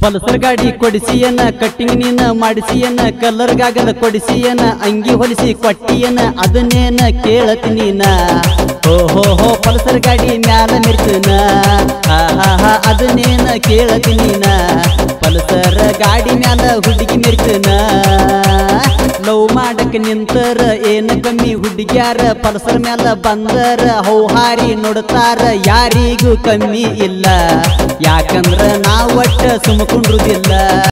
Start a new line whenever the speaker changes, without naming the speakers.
Pulsar ಗಾಡಿ ಕೊಡಿಸಿಯನ cutting ನೀನ ಮಾಡಿಸಿಯನ colour ಗಾಗದ ಕೊಡಿಸಿಯನ ಅಂಗಿ ಹೊಲಿಸಿ ಕೊಟ್ಟಿಯನ ಅದನ್ನೇನ ಕೇಳತಿ ನೀನ ಹೋ ಹೋ ಹೋ ಪಲ್ಸರ್ ಗಾಡಿ ಮ್ಯಾಲ ಮಿರ್ತನ ಹಾ ಹಾ ಹಾ ಅದನ್ನೇನ ಕೇಳತಿ ನೀನ ಪಲ್ಸರ್ ಗಾಡಿ ಮ್ಯಾಲ ಹುಡುಗಿ ಮಿರ್ತನ ಲವ್ ಮಾಡಕ್ ನಿಂತರ ಏನ ಕಮ್ಮಿ ಹುಡುಗ್ಯಾರ ಪಲ್ಸರ್ ಮ್ಯಾಲ ಬಂದರ ಹೌಹಾರಿ ನೋಡ್ತಾರ ಯಾರಿಗೂ ಕಮ್ಮಿ ಇಲ್ಲ ಯಾಕಂದ್ರ ನಾ ಒಟ್ಟ ಸುಮಕೊಂಡ್ರುದಿಲ್ಲ